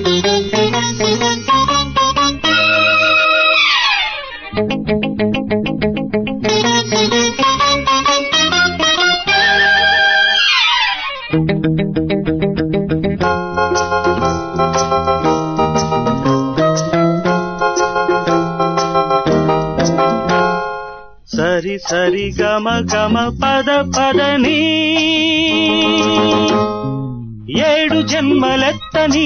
సరి సరి గమ గమ పద పదని ఏడు జన్మలెత్తని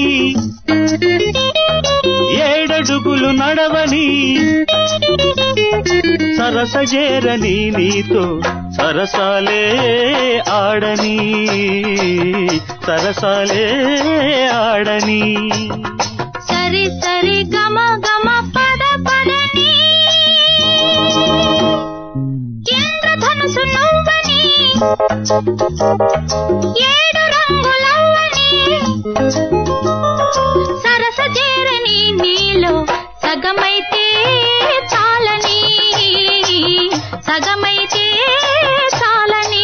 ఏడడుగులు నడవని సరసజేరని నీతో సరసాలే ఆడని సరసాలే ఆడని సరి సరి గమ గమ పద పదని ఇంద్రధనుసు నువ్వని ఏడు రంగులవ్వని సరస చేరని నీలో సగమైతే చాలని సగమైతే చాలని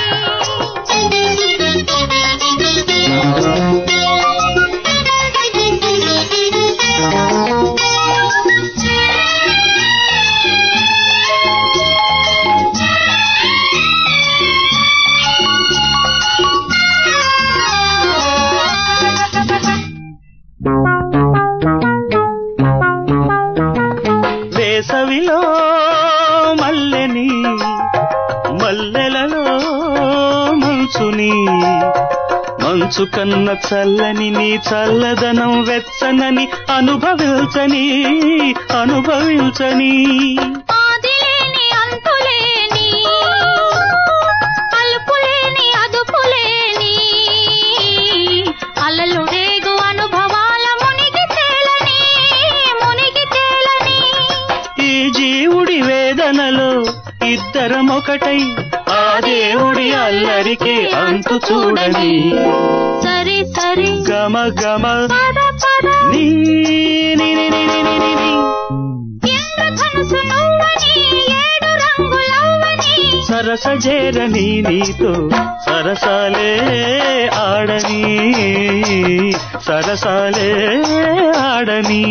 వేసవిలో మల్లెని మల్లెలలో మంచుని మంచు కన్న చల్లని నీ చల్లదనం వెచ్చనని అనుభవించని అనుభవించని ఆదిలేని అంతులేని అలుపులేని అదుపులేని అలలు రేగు అనుభవాల మునిగి తేలని మునిగి తేలని ఈ జీవుడి వేదనలో ఇద్దరం ఒకటై ఆ దేవుడి అల్లరికి అంతు చూడని సరి సరి గమ గమ పద పద నీ నీ నీ నీ నీ నీ నీ నీ. ఇంద్రధనుసు నువ్వని ఏడు రంగులవ్వని సరసజేరని నీతో సరసాలే ఆడని సరసాలే ఆడని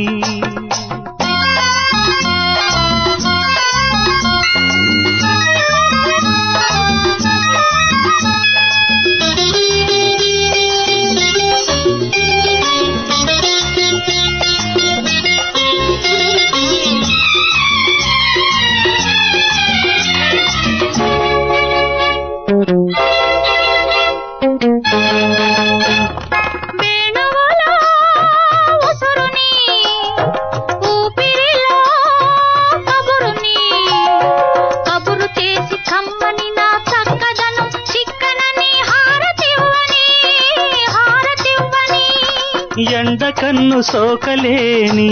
వేణువులో ఉసురుని ఊపిరిలో కబురుని కబురు చేసి కమ్మని నా చక్కదనం చిక్కనని హారతివ్వని హారతివ్వని ఎండ కన్ను సోకలేని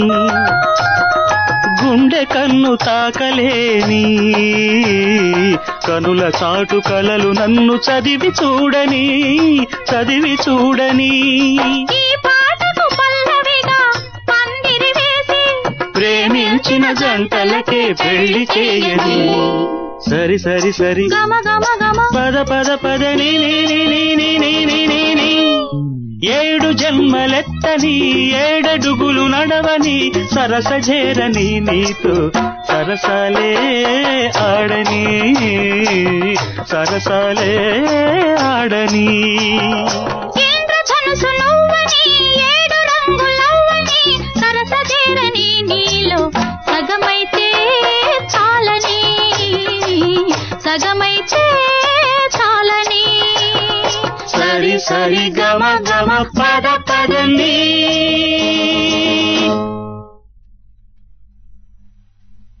గుండె కన్ను తాకలేని కనుల చాటు కలలు నన్ను చదివి చూడని చదివి చూడని ఈ పాటకు పల్లవిగా పందిరి వేసి ప్రేమించిన జంటలకే పెళ్లి చేయని సరి సరి సరి గమ గమ గమ పద పద పద నీ నీ నీ నీ నీ నీ నీ నీ నీ. ఏడు జన్మలెత్తని ఏడడుగులు నడవని సరసజేరని నీతో సరసాలే ఆడని సరసాలే ఆడని ఇంద్రధనుసు నువ్వని ఏడు రంగులవ్వని సరస చేరని నీలో సగమైతే చాలని సగమైతే చాలని సరి సరి గమ గమ పద పద నీ